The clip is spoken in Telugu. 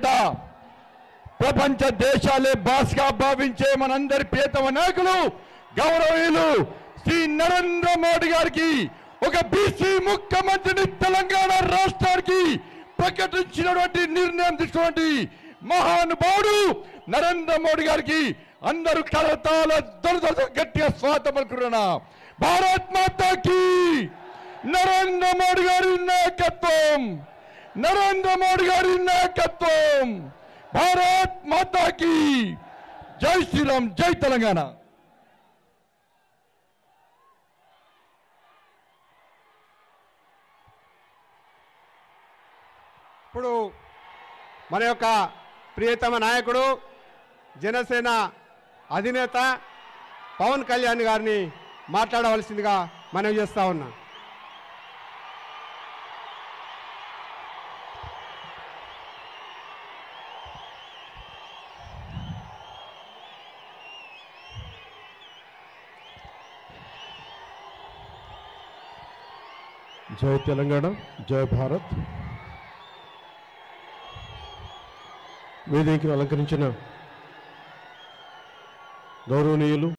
చేత ప్రపంచ దేశాలే బాస్గా భావించే మనందరి ప్రియతమ నాయకులు గౌరవీయులు శ్రీ నరేంద్ర మోడీ గారికి ఒక బీసీ ముఖ్యమంత్రిని తెలంగాణ రాష్ట్రానికి ప్రకటించినటువంటి నిర్ణయం తీసుకున్నటువంటి మహానుభావుడు నరేంద్ర మోడీ గారికి అందరూ కలతాల దొరదొర గట్టిగా స్వాగతం పలుకుతున్నా భారత్ మాతాకి నరేంద్ర మోడీ గారి నాయకత్వం నరేంద్ర మోడీ గారి నాయకత్వం భారత్ మాతాకి జై శ్రీరామ్ జై తెలంగాణ ఇప్పుడు మన యొక్క ప్రియతమ నాయకుడు జనసేన అధినేత పవన్ కళ్యాణ్ గారిని మాట్లాడవలసిందిగా మనం చేస్తా ఉన్నాం జై తెలంగాణ జై భారత్ వేదికను అలంకరించిన గౌరవనీయులు